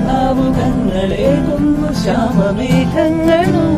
ഭാവുകങ്ങളേകുന്നു ശ്യാമമേഘങ്ങളും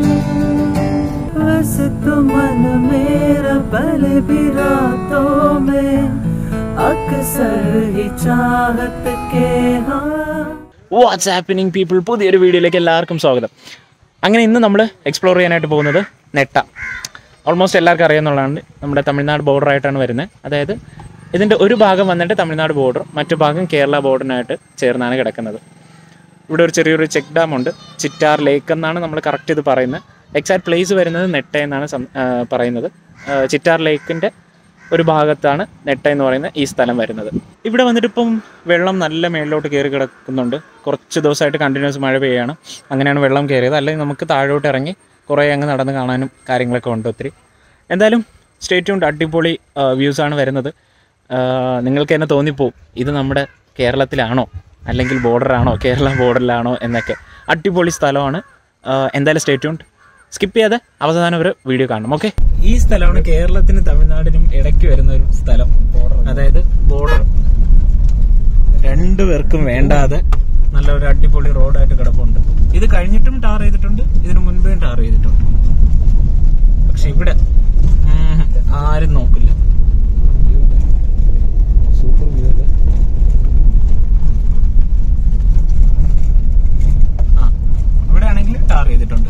वैसे तो मन मेरा पहले भी रातों में अक्सर ही चाहत के हाँ വാട്സ് ഹാപ്പനിങ് പീപ്പിൾ പുതിയൊരു വീഡിയോയിലേക്ക് എല്ലാവർക്കും സ്വാഗതം അങ്ങനെ ഇന്ന് നമ്മൾ എക്സ്പ്ലോർ ചെയ്യാനായിട്ട് പോകുന്നത് നെട്ട ഓൾമോസ്റ്റ് എല്ലാവർക്കും അറിയാമെന്നുള്ളതാണ് നമ്മുടെ തമിഴ്നാട് border ആയിട്ടാണ് വരുന്നത് അതായത് ഇതിൻ്റെ ഒരു ഭാഗം വന്നിട്ട് തമിഴ്നാട് ബോർഡർ മറ്റു ഭാഗം കേരള ബോർഡറിനായിട്ട് ചേർന്നാണ് കിടക്കുന്നത് ഇവിടെ ഒരു ചെറിയൊരു ചെക്ക് ഡാം ഉണ്ട് ചിറ്റാർ ലേക്ക് എന്നാണ് നമ്മൾ കറക്റ്റ് ഇത് പറയുന്നത് എക്സാക്ട് പ്ലേസ് വരുന്നത് നെട്ട എന്നാണ് സം- ആ, പറയുന്നത് ആ, ചിറ്റാർ ലേക്കിൻ്റെ ഒരു ഭാഗത്താണ് നെട്ട എന്ന് പറയുന്ന ഈ സ്ഥലം വരുന്നത് ഇവിടെ വന്നിട്ട് ഇപ്പം വെള്ളം നല്ല മേളിലോട്ട് കയറി കിടക്കുന്നുണ്ട് കുറച്ച് ദിവസമായിട്ട് കണ്ടിന്യൂസ് മഴ പെയ്യാണ് അങ്ങനെയാണ് വെള്ളം കയറിയത് അല്ലെങ്കിൽ നമുക്ക് താഴോട്ട് ഇറങ്ങി കുറേ അങ്ങ് നടന്ന് കാണാനും കാര്യങ്ങളൊക്കെ ഉണ്ട് ഒത്തിരി എന്തായാലും സ്റ്റേറ്റ് ഉണ്ട് അടിപൊളി വ്യൂസാണ് വരുന്നത് ആ, നിങ്ങൾക്ക് തന്നെ തോന്നിപ്പോവും ഇത് നമ്മുടെ കേരളത്തിലാണോ അല്ലെങ്കിൽ ബോർഡറാണോ കേരള ബോർഡറിലാണോ എന്നൊക്കെ അടിപൊളി സ്ഥലമാണ് ആ, എന്തായാലും സ്റ്റേറ്റ് ഉണ്ട് സ്കിപ്പ് ചെയ്യാതെ അവസാനം ഒരു വീഡിയോ കാണണം ഓക്കെ ഈ സ്ഥലമാണ് കേരളത്തിനും തമിഴ്നാടിനും ഇടയ്ക്ക് വരുന്ന ഒരു സ്ഥലം അതായത് ബോർഡർ രണ്ടുപേർക്കും വേണ്ടാതെ നല്ല ഒരു അടിപൊളി റോഡായിട്ട് കിടപ്പുണ്ട് ഇത് കഴിഞ്ഞിട്ടും ടാർ ചെയ്തിട്ടുണ്ട് ഇതിനു മുൻപേയും ടാർ ചെയ്തിട്ടുണ്ട് പക്ഷെ ഇവിടെ ഉം, ആരും നോക്കില്ല ആ ഇവിടെ ആണെങ്കിൽ ടാർ ചെയ്തിട്ടുണ്ട്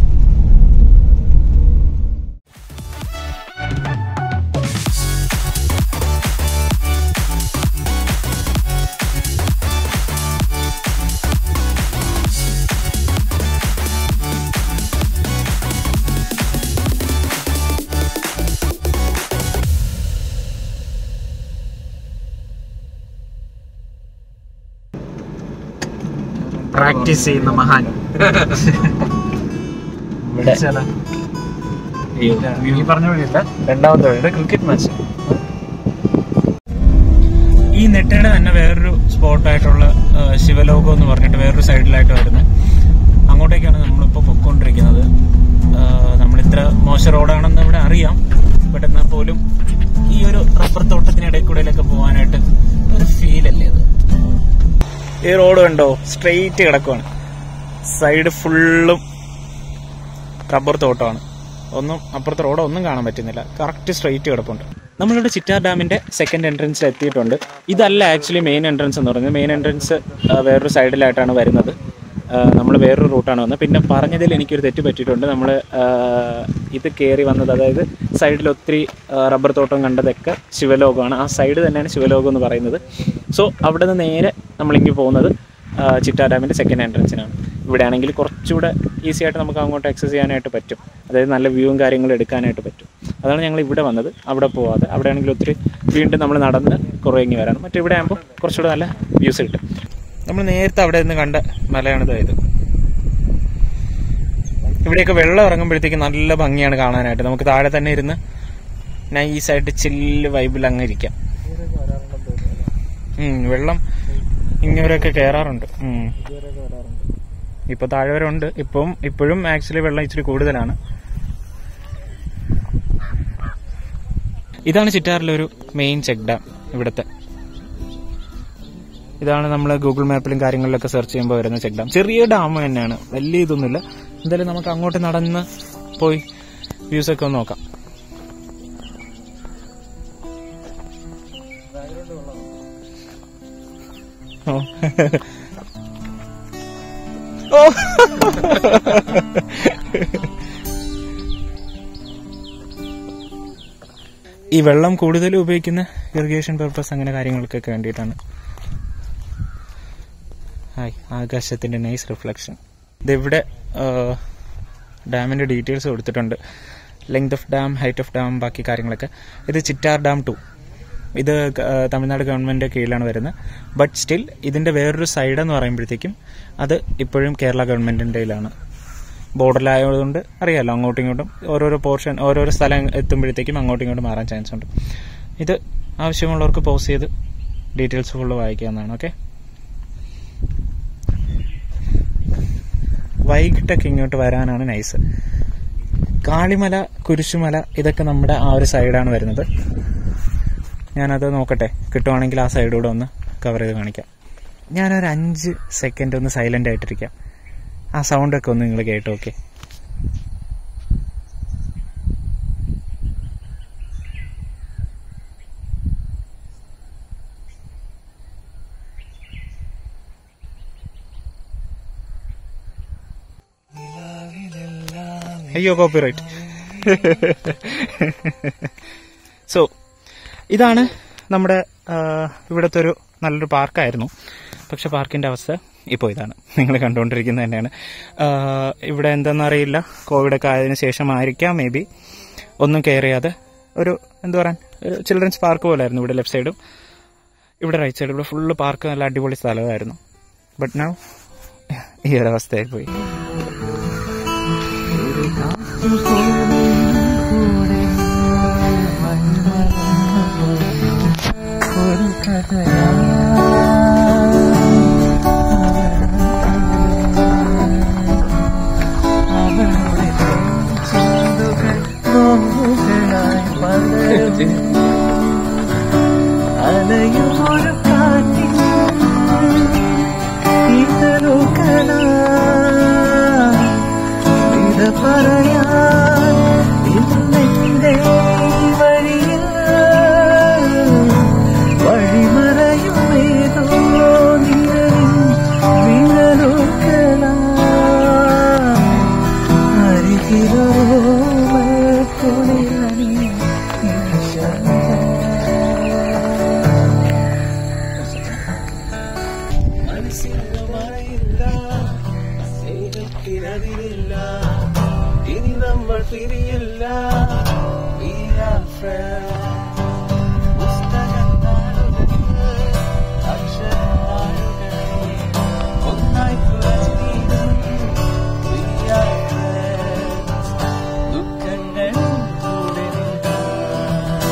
പ്രാക്ടീസ് ചെയ്യുന്ന മഹാൻ ഇവിടെ ഈ പറഞ്ഞ വഴിയല്ല രണ്ടാമത്തെ വഴിയുടെ ക്രിക്കറ്റ് മാച്ച് ഈ നെട്ടയുടെ തന്നെ വേറൊരു സ്പോട്ടായിട്ടുള്ള ശിവലോകം എന്ന് പറഞ്ഞിട്ട് വേറൊരു സൈഡിലായിട്ട് വരുന്നത് അങ്ങോട്ടേക്കാണ് നമ്മളിപ്പോൾ പൊയ്ക്കൊണ്ടിരിക്കുന്നത് ആ, നമ്മളിത്ര മോശം റോഡാണെന്ന് ഇവിടെ അറിയാം ബട്ട് എന്നാൽ പോലും ഈ ഒരു റബ്ബർ തോട്ടത്തിനിടയിൽ കൂടെയൊക്കെ പോകാനായിട്ട് ഒരു ഫീലല്ലേ അത് ഈ റോഡ് കണ്ടോ സ്ട്രെയിറ്റ് കിടക്കുവാണ് സൈഡ് ഫുള്ളും റബ്ബർ തോട്ടമാണ് ഒന്നും അപ്പുറത്തെ റോഡ് ഒന്നും കാണാൻ പറ്റുന്നില്ല കറക്റ്റ് സ്ട്രെയിറ്റ് കിടപ്പുണ്ട് നമ്മളിവിടെ ചിറ്റാർ ഡാമിന്റെ സെക്കൻഡ് എൻട്രൻസിൽ എത്തിയിട്ടുണ്ട് ഇതല്ല ആക്ച്വലി മെയിൻ എൻട്രൻസ് എന്ന് പറയുന്നത് മെയിൻ എൻട്രൻസ് വേറൊരു സൈഡിലായിട്ടാണ് വരുന്നത് നമ്മൾ വേറൊരു റൂട്ടാണ് വന്നത് പിന്നെ പറഞ്ഞതിൽ എനിക്കൊരു തെറ്റ് പറ്റിയിട്ടുണ്ട് നമ്മൾ ഇത് കയറി വന്നത് അതായത് സൈഡിൽ ഒത്തിരി ആ, റബ്ബർ തോട്ടം കണ്ടതൊക്കെ ശിവലോകമാണ് ആ സൈഡ് തന്നെയാണ് ശിവലോകം എന്ന് പറയുന്നത് സോ അവിടെ നിന്ന് നേരെ നമ്മളിങ്ങ് പോകുന്നത് ആ, ചിറ്റാ ഡാമിൻ്റെ സെക്കൻഡ് എൻട്രൻസിനാണ് ഇവിടെ ആണെങ്കിൽ കുറച്ചുകൂടെ ഈസി ആയിട്ട് നമുക്ക് അങ്ങോട്ട് ആക്സസ് ചെയ്യാനായിട്ട് പറ്റും അതായത് നല്ല വ്യൂവും കാര്യങ്ങളും എടുക്കാനായിട്ട് പറ്റും അതാണ് ഞങ്ങൾ ഇവിടെ വന്നത് അവിടെ പോവാതെ അവിടെ ആണെങ്കിൽ ഒത്തിരി വീണ്ടും നമ്മൾ നടന്ന് കുറേ ഇങ്ങി വരാണ് മറ്റേ ഇവിടെ ആകുമ്പോൾ കുറച്ചുകൂടെ നല്ല വ്യൂസ് കിട്ടും നമ്മൾ നേരത്തെ അവിടെ നിന്ന് കണ്ട മലയാണിത് ഇത് ഇവിടെയൊക്കെ വെള്ളം ഇറങ്ങുമ്പോഴത്തേക്ക് നല്ല ഭംഗിയാണ് കാണാനായിട്ട് നമുക്ക് താഴെ തന്നെ ഇരുന്ന് നൈസായിട്ട് ചില്ല് വൈബിൽ അങ്ങ് ഇരിക്കാം ഉം, വെള്ളം ഇങ്ങനെയൊക്കെ കയറാറുണ്ട് ഉം. ഇപ്പൊ താഴെ വരെ ഉണ്ട് ഇപ്പം ഇപ്പോഴും ആക്ച്വലി വെള്ളം ഇച്ചിരി കൂടുതലാണ് ഇതാണ് ചിറ്റാറിലെ ഒരു മെയിൻ ചെക്ക് ഡാം ഇവിടുത്തെ ഇതാണ് നമ്മൾ ഗൂഗിൾ മാപ്പിലും കാര്യങ്ങളിലൊക്കെ സെർച്ച് ചെയ്യുമ്പോൾ വരുന്ന ചെക്ക് ഡാം ചെറിയ ഡാം തന്നെയാണ് വലിയ ഇതൊന്നുമില്ല എന്തായാലും നമുക്ക് അങ്ങോട്ട് നടന്ന് പോയി വ്യൂസ് ഒക്കെ ഒന്ന് നോക്കാം ഓ ഓ ഈ വെള്ളം കൂടുതൽ ഉപയോഗിക്കുന്ന ഇറിഗേഷൻ പർപ്പസ് അങ്ങനെ കാര്യങ്ങൾക്കൊക്കെ വേണ്ടിയിട്ടാണ് ഹായ് ആകാശത്തിന്റെ നൈസ് റിഫ്ലക്ഷൻ ഇതിവിടെ ഡാമിന്റെ ഡീറ്റെയിൽസ് കൊടുത്തിട്ടുണ്ട് length of dam height of dam ബാക്കി കാര്യങ്ങളൊക്കെ ഇത് ചിറ്റാർ ഡാം ടു ഇത് ആ, തമിഴ്നാട് ഗവൺമെന്റ് കീഴിലാണ് വരുന്നത് ബട്ട് സ്റ്റിൽ ഇതിന്റെ വേറൊരു സൈഡ് എന്ന് പറയുമ്പോഴത്തേക്കും അത് ഇപ്പോഴും കേരള ഗവൺമെന്റിന്റെ കയ്യിലാണ് ബോർഡറിലായതുകൊണ്ട് അറിയാലോ അങ്ങോട്ടും ഇങ്ങോട്ടും ഓരോരോ പോർഷൻ ഓരോരോ സ്ഥലം എത്തുമ്പോഴത്തേക്കും അങ്ങോട്ടും ഇങ്ങോട്ടും മാറാൻ ചാൻസ് ഉണ്ട് ഇത് ആവശ്യമുള്ളവർക്ക് പോസ് ചെയ്ത് ഡീറ്റെയിൽസ് ഫുള്ള് വായിക്കാവുന്നതാണ് ഓക്കെ വൈകിട്ടൊക്കെ ഇങ്ങോട്ട് വരാനാണ് നൈസ് കാളിമല കുരിശുമല ഇതൊക്കെ നമ്മുടെ ആ ഒരു സൈഡാണ് വരുന്നത് ഞാനത് നോക്കട്ടെ കിട്ടുവാണെങ്കിൽ ആ സൈഡൂടെ ഒന്ന് കവർ ചെയ്ത് കാണിക്കാം ഞാനൊരു അഞ്ച് സെക്കൻഡ് ഒന്ന് സൈലന്റ് ആയിട്ടിരിക്കാം ആ സൗണ്ടൊക്കെ ഒന്ന് നിങ്ങൾ കേട്ടോ ഓക്കെ അയ്യോ കോപ്പിറൈറ്റ് സോ ഇതാണ് നമ്മുടെ ആ, ഇവിടുത്തെ ഒരു നല്ലൊരു പാർക്കായിരുന്നു പക്ഷെ പാർക്കിന്റെ അവസ്ഥ ഇപ്പോൾ ഇതാണ് നിങ്ങൾ കണ്ടുകൊണ്ടിരിക്കുന്നത് തന്നെയാണ് ആ, ഇവിടെ എന്തെന്നറിയില്ല കോവിഡൊക്കെ ആയതിനു ശേഷമായിരിക്കാം മേ ബി ഒന്നും കെയർ ചെയ്യാതെ ഒരു എന്താ പറയാൻ ഒരു ചിൽഡ്രൻസ് പാർക്ക് പോലായിരുന്നു ഇവിടെ ലെഫ്റ്റ് സൈഡും ഇവിടെ റൈറ്റ് സൈഡും ഇവിടെ ഫുള്ള് പാർക്ക് നല്ല അടിപൊളി സ്ഥലമായിരുന്നു ബട്ട് നൗ ഈ ഒരു അവസ്ഥയായി പോയി ഒരു കഥയാ അവളുടെ ചുണ്ടുകൾ നോവുകളായി പലരും അലയും ഒരു കാറ്റിൽ ഇതളുകളായി ഇത് പറയാൻ ഇന്നെന്റെ വഴിയിൽ വഴിമറയുമേതോ നിഴലിൻ വിരലുകളാ അരികിലോ കുളിരണി മനസ്സിന് മറയില്ല സ്നേഹത്തിനതിരില്ല ഇനി നമ്മൾ പിരിയില്ല We are friends. പുസ്തകത്താളുകളിൽ അക്ഷരത്താളുകളിൽ ഒന്നായി പുലർത്തിയിടും. We are friends. ദുഃഖങ്ങളും തുടരുക.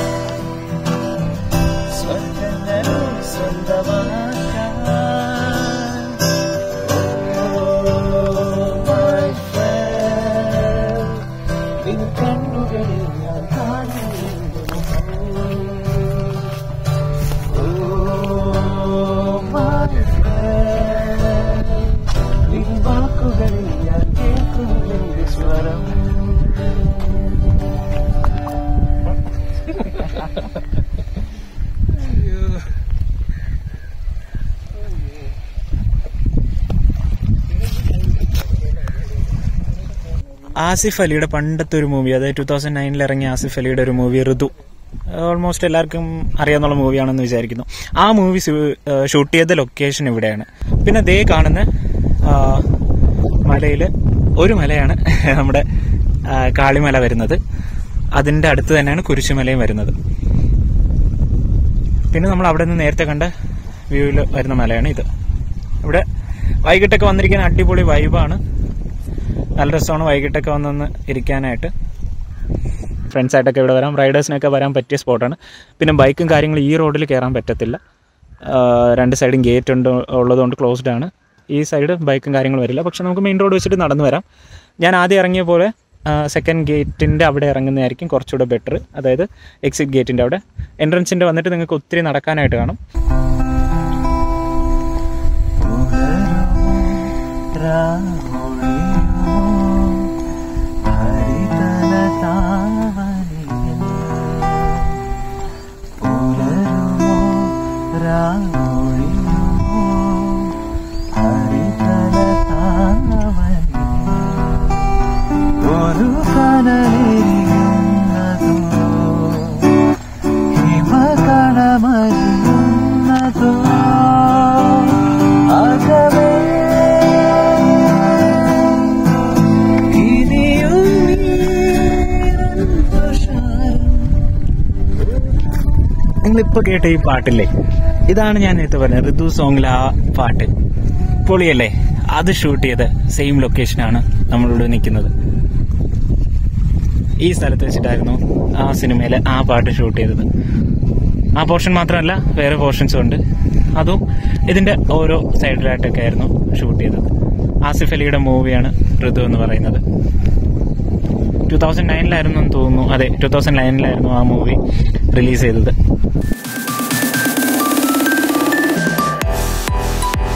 സ്വർഗങ്ങളും സ്വന്തമാക്കാം Oh, my friend. നിൻ കണ്ണുകളിൽ ഞാൻ കാണുന്നു Oh, my friend. നിൻ വാക്കുകളിൽ ഞാൻ കേൾക്കുന്നു എന്റെ സ്വരം ആസിഫ് അലിയുടെ പണ്ടത്തെ ഒരു മൂവി അതായത് ടൂ തൗസൻഡ് നയനിൽ ഇറങ്ങിയ ആസിഫ് അലിയുടെ ഒരു മൂവി ഋതു ഓൾമോസ്റ്റ് എല്ലാവർക്കും അറിയാവുന്ന മൂവിയാണെന്ന് വിചാരിക്കുന്നു ആ മൂവി ഷൂട്ട് ചെയ്ത ലൊക്കേഷൻ ഇവിടെയാണ് പിന്നെ ദേ കാണുന്ന മലയിൽ ഒരു മലയാണ് നമ്മുടെ ആ, കാളിമല വരുന്നത് അതിന്റെ അടുത്ത് തന്നെയാണ് കുരിശുമലയും വരുന്നത് പിന്നെ നമ്മൾ അവിടെ നിന്ന് നേരത്തെ കണ്ട വ്യൂവിൽ വരുന്ന മലയാണ് ഇത് ഇവിടെ വൈകിട്ടൊക്കെ വന്നിരിക്കുന്ന അടിപൊളി വൈബാണ് നല്ല രസമാണ് വൈകിട്ടൊക്കെ വന്നൊന്ന് ഇരിക്കാനായിട്ട് ഫ്രണ്ട്സായിട്ടൊക്കെ ഇവിടെ വരാം റൈഡേഴ്സിനൊക്കെ വരാൻ പറ്റിയ സ്പോട്ടാണ് പിന്നെ ബൈക്കും കാര്യങ്ങളും ഈ റോഡിൽ കയറാൻ പറ്റത്തില്ല ആ, രണ്ട് സൈഡും ഗേറ്റ് ഉണ്ട് ഉള്ളതുകൊണ്ട് ക്ലോസ്ഡ് ആണ് ഈ സൈഡ് ബൈക്കും കാര്യങ്ങളും വരില്ല പക്ഷെ നമുക്ക് മെയിൻ റോഡ് വെച്ചിട്ട് നടന്നു വരാം ഞാൻ ആദ്യം ഇറങ്ങിയ പോലെ സെക്കൻഡ് ഗേറ്റിൻ്റെ അവിടെ ഇറങ്ങുന്നതായിരിക്കും കുറച്ചുകൂടെ ബെറ്റർ അതായത് എക്സിറ്റ് ഗേറ്റിൻ്റെ അവിടെ എൻട്രൻസിൻ്റെ വന്നിട്ട് നിങ്ങൾക്ക് ഒത്തിരി നടക്കാനായിട്ട് കാണും ഒരു കനലിരിയുന്നതോ ഹിമകണമരിയുന്നതോ അകവേ ഇനിയും നീരൻ തുഷാരം നിങ്ങളിപ്പോൾ കേട്ട ഈ പാട്ടില്ലേ ഇതാണ് ഞാൻ നേരത്തെ പറഞ്ഞത് ഋതു സോങ്ങിലെ ആ പാട്ട് പൊളിയല്ലേ അത് ഷൂട്ട് ചെയ്ത സെയിം ലൊക്കേഷനാണ് നമ്മളിവിടെ നിൽക്കുന്നത് ഈ സ്ഥലത്ത് വെച്ചിട്ടായിരുന്നു ആ സിനിമയിലെ ആ പാട്ട് ഷൂട്ട് ചെയ്തത് ആ പോർഷൻ മാത്രമല്ല വേറെ പോർഷൻസും ഉണ്ട് അതും ഇതിന്റെ ഓരോ സൈഡിലായിട്ടൊക്കെ ആയിരുന്നു ഷൂട്ട് ചെയ്തത് ആസിഫ് അലിയുടെ മൂവിയാണ് ഋതു എന്ന് പറയുന്നത് ടൂ തൗസൻഡ് നയനിലായിരുന്നു എന്ന് തോന്നുന്നു അതെ ടൂ തൗസൻഡ് നയനിലായിരുന്നു ആ മൂവി റിലീസ് ചെയ്തത്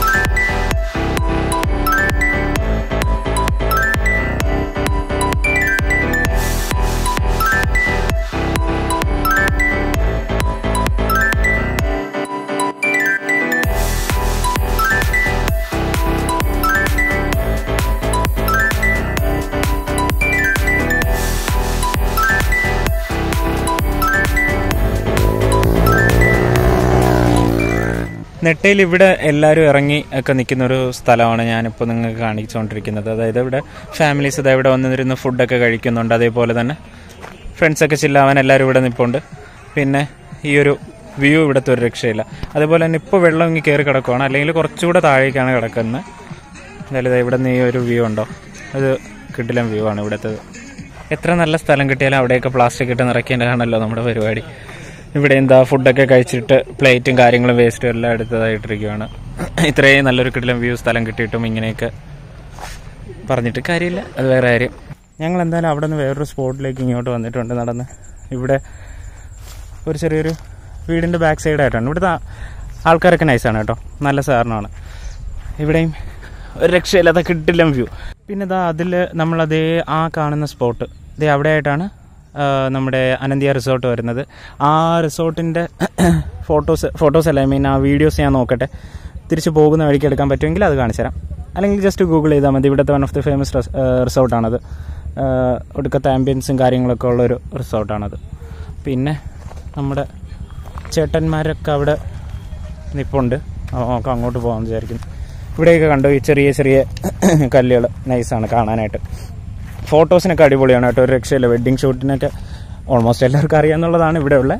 നെട്ടയിൽ ഇവിടെ എല്ലാവരും ഇറങ്ങി ഒക്കെ നിൽക്കുന്ന ഒരു സ്ഥലമാണ് ഞാനിപ്പോൾ നിങ്ങൾക്ക് കാണിച്ചുകൊണ്ടിരിക്കുന്നത് അതായത് ഇവിടെ ഫാമിലീസ് ഇതാ ഇവിടെ വന്നിരുന്ന് ഫുഡൊക്കെ കഴിക്കുന്നുണ്ട് അതേപോലെ തന്നെ ഫ്രണ്ട്സൊക്കെ ചില്ലാവാൻ എല്ലാവരും ഇവിടെ നിൽപ്പുണ്ട് പിന്നെ ഈ ഒരു വ്യൂ ഇവിടുത്തെ ഒരു രക്ഷയില്ല അതേപോലെ തന്നെ ഇപ്പോൾ വെള്ളം ഇങ്ങ് കയറി കിടക്കുവാണ് അല്ലെങ്കിൽ കുറച്ചുകൂടെ താഴേക്കാണ് കിടക്കുന്നത് എന്തായാലും ദാ ഇവിടെ നിന്ന് ഈ ഒരു വ്യൂ ഉണ്ടോ അത് കിട്ടില്ല വ്യൂ ആണ് ഇവിടുത്തെ എത്ര നല്ല സ്ഥലം കിട്ടിയാലും അവിടെയൊക്കെ പ്ലാസ്റ്റിക് ഇട്ട് നിറയ്ക്കേണ്ടതാണല്ലോ നമ്മുടെ പരിപാടി ഇവിടെ എന്താ ഫുഡൊക്കെ കഴിച്ചിട്ട് പ്ലേറ്റും കാര്യങ്ങളും വേസ്റ്റും എല്ലാം എടുത്തതായിട്ടിരിക്കുകയാണ് ഇത്രയും നല്ലൊരു കിട്ടിലും വ്യൂ സ്ഥലം കിട്ടിയിട്ടും ഇങ്ങനെയൊക്കെ പറഞ്ഞിട്ട് കാര്യമില്ല അത് വേറെ കാര്യം ഞങ്ങൾ എന്തായാലും അവിടെ നിന്ന് വേറൊരു സ്പോട്ടിലേക്ക് ഇങ്ങോട്ട് വന്നിട്ടുണ്ട് നടന്ന് ഇവിടെ ഒരു ചെറിയൊരു വീടിൻ്റെ ബാക്ക് സൈഡായിട്ടാണ് ഇവിടുത്തെ ആ- ആൾക്കാരൊക്കെ നൈസാണ് കേട്ടോ നല്ല സാറിനാണ് ഇവിടെയും ഒരു രക്ഷയില്ലാത്ത കിട്ടില്ല വ്യൂ പിന്നെ ഇതാ അതിൽ നമ്മളതേ ആ കാണുന്ന സ്പോട്ട് ഇതേ അവിടെ ആയിട്ടാണ് ആ, നമ്മുടെ അനന്ത്യ റിസോർട്ട് വരുന്നത് ആ റിസോർട്ടിൻ്റെ ഫോട്ടോസ് ഫോട്ടോസ് അല്ല ഐ മീൻ ആ വീഡിയോസ് ഞാൻ നോക്കട്ടെ തിരിച്ച് പോകുന്ന വഴിക്ക് എടുക്കാൻ പറ്റുമെങ്കിൽ അത് കാണിച്ചു തരാം അല്ലെങ്കിൽ ജസ്റ്റ് ഗൂഗിൾ ചെയ്താൽ മതി ഇവിടുത്തെ വൺ ഓഫ് ദി ഫേമസ് റിസോർട്ടാണത് ആ, ഒടുക്കത്തെ ആംബിയൻസും കാര്യങ്ങളൊക്കെ ഉള്ളൊരു റിസോർട്ടാണത് പിന്നെ നമ്മുടെ ചേട്ടന്മാരൊക്കെ അവിടെ നിപ്പുണ്ട് ആ, നമുക്ക് അങ്ങോട്ട് പോകാമെന്ന് വിചാരിക്കുന്നു ഇവിടെയൊക്കെ കണ്ടു ഈ ചെറിയ ചെറിയ കല്ലുകൾ നൈസാണ് കാണാനായിട്ട് ഫോട്ടോസിനൊക്കെ അടിപൊളിയാണ് കേട്ടോ ഒരു രക്ഷയില്ല വെഡ്ഡിങ് ഷൂട്ടിനൊക്കെ ഓൾമോസ്റ്റ് എല്ലാവർക്കും അറിയാമെന്നുള്ളതാണ് ഇവിടെ ഉള്ള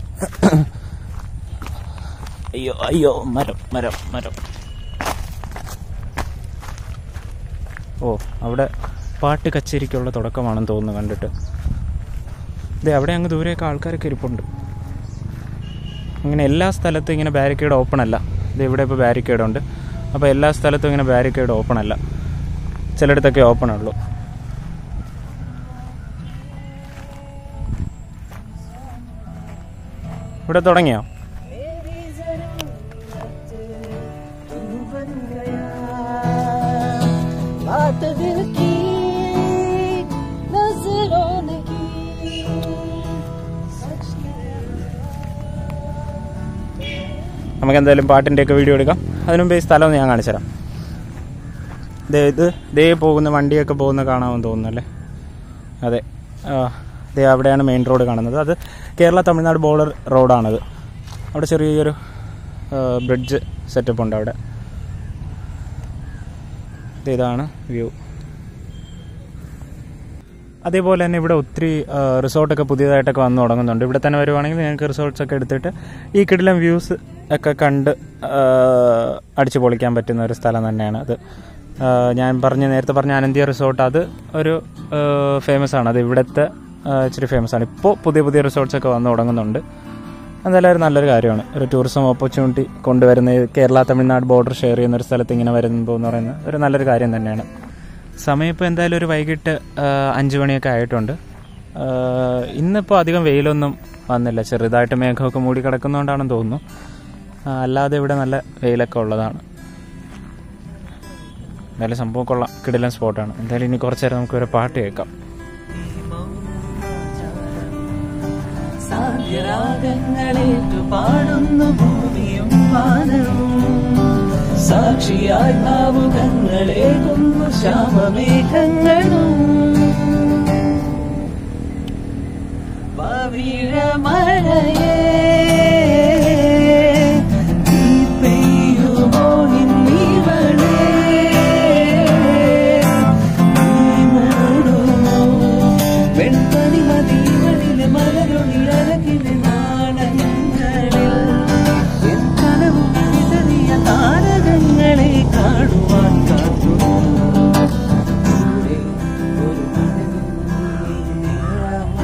അയ്യോ അയ്യോ മരം മരം മരം ഓ അവിടെ പാട്ട് കച്ചേരിക്കുള്ള തുടക്കമാണെന്ന് തോന്നുന്നു കണ്ടിട്ട് ഇതേ അവിടെ അങ്ങ് ദൂരെയൊക്കെ ആൾക്കാരൊക്കെ ഇരിപ്പുണ്ട് ഇങ്ങനെ എല്ലാ സ്ഥലത്തും ഇങ്ങനെ ബാരിക്കേഡ് ഓപ്പൺ അല്ല ഇത് ഇവിടെ ഇപ്പോൾ ബാരിക്കേഡ് ഉണ്ട് അപ്പോൾ എല്ലാ സ്ഥലത്തും ഇങ്ങനെ ബാരിക്കേഡ് ഓപ്പൺ അല്ല ചിലയിടത്തൊക്കെ ഓപ്പൺ ഉള്ളൂ ഇവിടെ തുടങ്ങിയോ मेरी जरूरत तू बन गया बात दिल की नजरों ने की सच നമുക്ക് എന്തായാലും പാട്ടിൻ്റെയൊക്കെ വീഡിയോ എടുക്കാം അതിനു മുമ്പ് ഈ സ്ഥലം ഒന്ന് ഞാൻ കാണിച്ചു തരാം ദേ ഇത് ദേ പോകുന്ന വണ്ടിയൊക്കെ പോകുന്ന കാണാമെന്ന് തോന്നുന്നു അല്ലേ അതെ ആ, ദേ അവിടെയാണ് മെയിൻ റോഡ് കാണുന്നത് അത് കേരള തമിഴ്നാട് ബോർഡർ റോഡാണത് അവിടെ ചെറിയൊരു ബ്രിഡ്ജ് സെറ്റപ്പ് ഉണ്ട് അവിടെ ദേ ഇതാണ് വ്യൂ അതേപോലെ തന്നെ ഇവിടെ ഒത്തിരി ആ, റിസോർട്ടൊക്കെ പുതിയതായിട്ടൊക്കെ വന്നു തുടങ്ങുന്നുണ്ട് ഇവിടെ തന്നെ വരുവാണെങ്കിൽ നിങ്ങൾക്ക് റിസോർട്ട്സ് ഒക്കെ എടുത്തിട്ട് ഈ കിടിലം വ്യൂസ് ഒക്കെ കണ്ട് ആ, അടിച്ചു പൊളിക്കാൻ പറ്റുന്ന ഒരു സ്ഥലം തന്നെയാണ് അത് ആ, ഞാൻ പറഞ്ഞ നേരത്തെ പറഞ്ഞ അനന്ത്യ റിസോർട്ട് അത് ഒരു ഫേമസ് ആണ് അത് ഇവിടുത്തെ ആ, ഇച്ചിരി ഫേമസ് ആണ് ഇപ്പോൾ പുതിയ പുതിയ റിസോർട്ട്സ് ഒക്കെ വന്നു തുടങ്ങുന്നുണ്ട് എന്തായാലും ഒരു നല്ലൊരു കാര്യമാണ് ഒരു ടൂറിസം ഓപ്പർച്യൂണിറ്റി കൊണ്ടുവരുന്ന ഈ കേരള തമിഴ്നാട് ബോർഡർ ഷെയർ ചെയ്യുന്ന ഒരു സ്ഥലത്ത് ഇങ്ങനെ വരുമ്പോൾ എന്ന് പറയുന്നത് ഒരു നല്ലൊരു കാര്യം തന്നെയാണ് സമയം ഇപ്പോൾ എന്തായാലും ഒരു വൈകിട്ട് ആ, അഞ്ച് മണിയൊക്കെ ആയിട്ടുണ്ട് ആ, ഇന്നിപ്പോൾ അധികം വെയിലൊന്നും വന്നില്ല ചെറുതായിട്ട് മേഘമൊക്കെ മൂടി കിടക്കുന്നതുകൊണ്ടാണെന്ന് തോന്നുന്നു ആ, അല്ലാതെ ഇവിടെ നല്ല വെയിലൊക്കെ ഉള്ളതാണ് എന്തായാലും സംഭവം കൊള്ളാം കിടിലൻ സ്പോട്ടാണ് എന്തായാലും ഇനി കുറച്ച് നേരം നമുക്ക് ഒരു പാട്ട് കേൾക്കാം സാധ്യരാഗങ്ങളേറ്റു പാടുന്നു ഭൂമിയും വാനവും സാക്ഷിയായി ഭാവുകങ്ങളേകുന്നു ശ്യാമമേഘങ്ങളും പവിഴമഴയേ നീ പെയ്യുമോ ഇന്നിവളേ നീ മൂടുമോ വെൺപനിമതികളിലെ മലരൊളിയഴകിലെ നാണയങ്ങളിൽ എൻ കനവും വിതറിയ താരകങ്ങളെ കാണുവാൻ കാത്തുനിന്നു. കൂടെ ഒരു മഴവിൽ നീളമ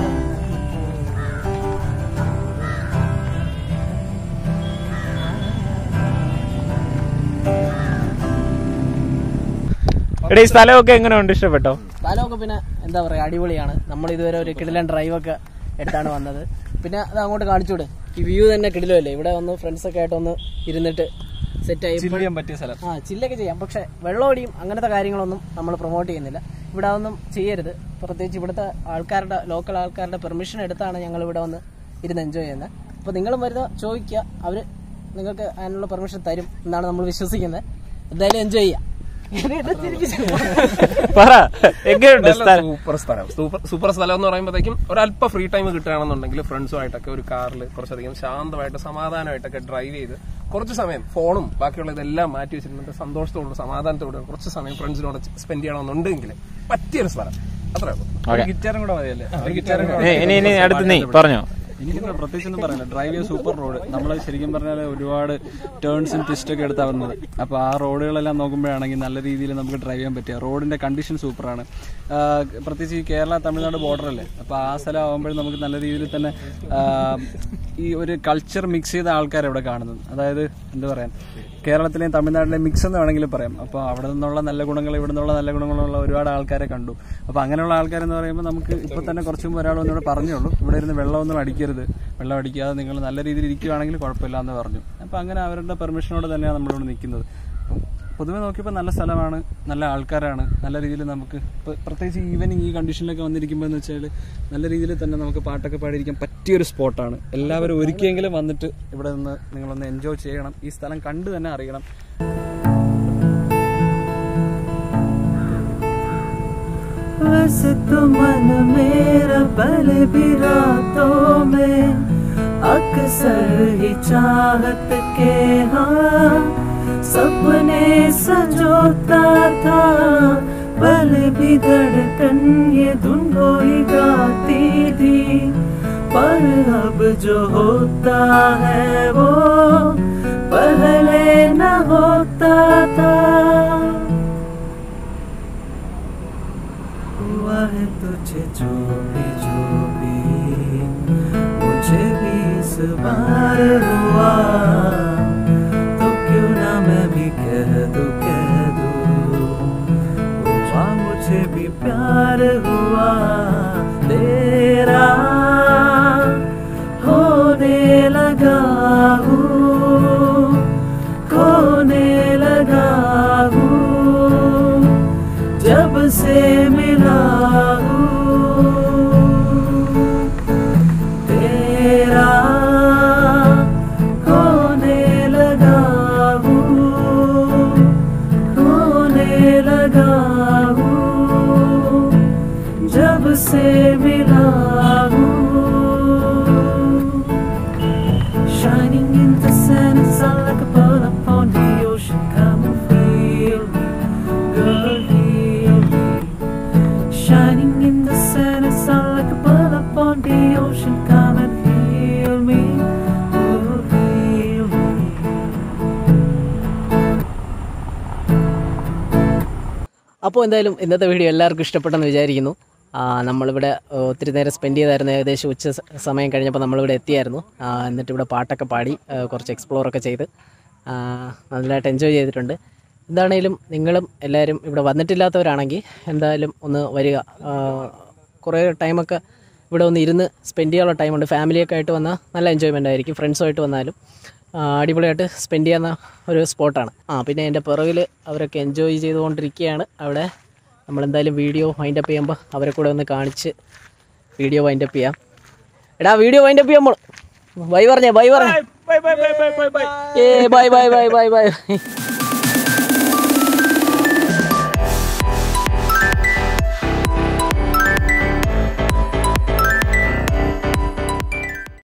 എടേ ഈ സ്ഥലമൊക്കെ എങ്ങനെയുണ്ട് ഇഷ്ടപ്പെട്ടോ സ്ഥലമൊക്കെ പിന്നെ എന്താ പറയാ അടിപൊളിയാണ് നമ്മൾ ഇതുവരെ ഒരു കിടിലൻ ഡ്രൈവൊക്കെ എടുത്താണ് വന്നത് പിന്നെ അത് അങ്ങോട്ട് കാണിച്ചൂടെ ഈ വ്യൂ തന്നെ കിടിലല്ലേ ഇവിടെ ഒന്ന് ഫ്രണ്ട്സ് ഒക്കെ ആയിട്ട് ഒന്ന് ഇരുന്നിട്ട് സെറ്റ് ആയി ചെയ്യാൻ പറ്റിയ സ്ഥലം ആ ചില്ലൊക്കെ ചെയ്യാം പക്ഷെ വെള്ളമടിയും അങ്ങനത്തെ കാര്യങ്ങളൊന്നും നമ്മൾ പ്രൊമോട്ട് ചെയ്യുന്നില്ല ഇവിടെ അതൊന്നും ചെയ്യരുത് പ്രത്യേകിച്ച് ഇവിടുത്തെ ആൾക്കാരുടെ ലോക്കൽ ആൾക്കാരുടെ പെർമിഷൻ എടുത്താണ് ഞങ്ങൾ ഇവിടെ വന്ന് ഇരുന്ന് എൻജോയ് ചെയ്യുന്നത് അപ്പോൾ നിങ്ങളും വരുന്ന ചോദിക്കുക അവർ നിങ്ങൾക്ക് അതിനുള്ള പെർമിഷൻ തരും എന്നാണ് നമ്മൾ വിശ്വസിക്കുന്നത് എന്തായാലും എൻജോയ് ചെയ്യാം പറ എങ്ങനെയുണ്ട് സ്ഥലം സൂപ്പർ സ്ഥലം സൂപ്പർ സൂപ്പർ സ്ഥലം എന്ന് പറയുമ്പോഴത്തേക്കും ഒരല്പ ഫ്രീ ടൈം കിട്ടുകയാണെന്നുണ്ടെങ്കിൽ ഫ്രണ്ട്സുമായിട്ടൊക്കെ ഒരു കാറിൽ കുറച്ചധികം ശാന്തമായിട്ട് സമാധാനമായിട്ടൊക്കെ ഡ്രൈവ് ചെയ്ത് കുറച്ച് സമയം ഫോണും ബാക്കിയുള്ള ഇതെല്ലാം മാറ്റി വെച്ചിരുന്നിട്ട് സന്തോഷത്തോടും സമാധാനത്തോടും കുറച്ച് സമയം ഫ്രണ്ട്സിനോട് സ്പെൻഡ് ചെയ്യണമെന്നുണ്ടെങ്കിൽ പറ്റിയൊരു സ്ഥലം അത്രേ ഉള്ളൂ ഗിറ്റാറും കൂടെ മതിയല്ലേ ഒരു ഗിറ്റാറും ഏ, ഇനി ഇനി അടുത്ത് നീ പറഞ്ഞോ എനിക്കെന്താ പ്രത്യേകിച്ചൊന്നും പറയാനില്ല ഡ്രൈവ് ചെയ്യാൻ സൂപ്പർ റോഡ് നമ്മൾ ശരിക്കും പറഞ്ഞാൽ ഒരുപാട് ടേൺസും ട്വിസ്റ്റ് ഒക്കെ എടുത്താ വരുന്നത് അപ്പോൾ ആ റോഡുകളെല്ലാം നോക്കുമ്പോഴാണെങ്കിൽ നല്ല രീതിയിൽ നമുക്ക് ഡ്രൈവ് ചെയ്യാൻ പറ്റുക റോഡിന്റെ കണ്ടീഷൻ സൂപ്പറാണ് പ്രത്യേകിച്ച് ഈ കേരള തമിഴ്നാട് ബോർഡർ അല്ലേ അപ്പോൾ ആ സ്ഥലം ആകുമ്പോഴും നമുക്ക് നല്ല രീതിയിൽ തന്നെ ആ, ഈ ഒരു കൾച്ചർ മിക്സ് ചെയ്ത ആൾക്കാരെ ഇവിടെ കാണുന്നത് അതായത് എന്താ പറയാൻ കേരളത്തിലെയും തമിഴ്നാട്ടിലെയും മിക്സ് എന്ന് വേണമെങ്കിൽ പറയാം അപ്പോൾ അവിടെ നിന്നുള്ള നല്ല ഗുണങ്ങൾ ഇവിടെ നിന്നുള്ള നല്ല ഗുണങ്ങളുള്ള ഒരുപാട് ആൾക്കാരെ കണ്ടു അപ്പോൾ അങ്ങനെയുള്ള ആൾക്കാരെന്ന് പറയുമ്പോൾ നമുക്ക് ഇപ്പോൾ തന്നെ കുറച്ച് മുമ്പ് ഒരാൾ വന്നോട് പറഞ്ഞോളൂ ഇവിടെ ഇരുന്ന് വെള്ളമൊന്നും അടിക്കരുത് വെള്ളം അടിക്കാതെ നിങ്ങൾ നല്ല രീതിയിൽ ഇരിക്കുകയാണെങ്കിൽ കുഴപ്പമില്ല എന്ന് പറഞ്ഞു അപ്പോൾ അങ്ങനെ അവരുടെ പെർമിഷനോട് തന്നെയാണ് നമ്മളിവിടെ നിൽക്കുന്നത് അപ്പം പൊതുവെ നോക്കിയപ്പോൾ നല്ല സ്ഥലമാണ് നല്ല ആൾക്കാരാണ് നല്ല രീതിയിൽ നമുക്ക് ഇപ്പോൾ പ്രത്യേകിച്ച് ഈവനിങ് ഈ കണ്ടീഷനിലൊക്കെ വന്നിരിക്കുമ്പോൾ എന്ന് വെച്ചാൽ നല്ല രീതിയിൽ തന്നെ നമുക്ക് പാട്ടൊക്കെ പാടിയിരിക്കാൻ പറ്റിയൊരു സ്പോട്ടാണ് എല്ലാവരും ഒരിക്കലെങ്കിലും വന്നിട്ട് ഇവിടെ നിന്ന് നിങ്ങളൊന്ന് എൻജോയ് ചെയ്യണം ഈ സ്ഥലം കണ്ടു തന്നെ അറിയണം वैसे तो मन मेरा पहले भी रातों में अक्सर ही चाहत के हाँ सपने सजोता था पहले भी धड़कन ये धुन को ही गाती थी पर अब जो होता है वो पहले न होता था हुआ है तुझे जो भी जो भी मुझे भी इस बार हुआ तो क्यों ना मैं भी कह दूं कह दूं हुआ मुझे भी प्यार हुआ तेरा होने लगा हूँ खोने लगा हूँ जब से मिला हूँ तेरा होने लगा हूँ होने लगा हूँ जब से मिला हूँ Shining in the sun, it's all like a pearl upon the ocean. Come and feel me, girl, feel me. Shining in the sun, it's all like a pearl upon the ocean. Come and feel me, oh, feel me. അപ്പോൾ എന്തായാലും ഇന്നത്തെ video എല്ലാവർക്കും ഇഷ്ടപ്പെട്ടെന്ന് വിചാരിക്കുന്നു ആ, നമ്മളിവിടെ ആ, ഒത്തിരി നേരം സ്പെൻഡ് ചെയ്തായിരുന്നു ഏകദേശം ഉച്ച സ- സമയം കഴിഞ്ഞപ്പോൾ നമ്മളിവിടെ എത്തിയായിരുന്നു ആ, എന്നിട്ട് ഇവിടെ പാട്ടൊക്കെ പാടി ആ, കുറച്ച് എക്സ്പ്ലോർ ഒക്കെ ചെയ്ത് ആ, നല്ലതായിട്ട് എൻജോയ് ചെയ്തിട്ടുണ്ട് എന്താണേലും നിങ്ങളും എല്ലാവരും ഇവിടെ വന്നിട്ടില്ലാത്തവരാണെങ്കിൽ എന്തായാലും ഒന്ന് വരിക ആ, കുറേ ടൈമൊക്കെ ഇവിടെ ഒന്ന് ഇരുന്ന് സ്പെൻഡ് ചെയ്യാനുള്ള ടൈമുണ്ട് ഫാമിലിയൊക്കെ ആയിട്ട് വന്നാൽ നല്ല എൻജോയ്മെൻ്റ് ആയിരിക്കും ഫ്രണ്ട്സുമായിട്ട് വന്നാലും ആ, അടിപൊളിയായിട്ട് സ്പെൻഡ് ചെയ്യുന്ന ഒരു സ്പോട്ടാണ് ആ പിന്നെ എൻ്റെ പിറകിൽ അവരൊക്കെ എൻജോയ് ചെയ്തുകൊണ്ടിരിക്കുകയാണ് അവിടെ നമ്മളെന്തായാലും വീഡിയോ വൈൻഡപ്പ് ചെയ്യുമ്പോൾ അവരെ കൂടെ ഒന്ന് കാണിച്ച് വീഡിയോ വൈൻഡപ്പ് ചെയ്യാം എടാ വീഡിയോ വൈൻഡപ്പ് ചെയ്യുമ്പോൾ ബൈ പറഞ്ഞേ ബൈ പറഞ്ഞേ bye bye bye bye bye bye ഏ bye bye bye bye by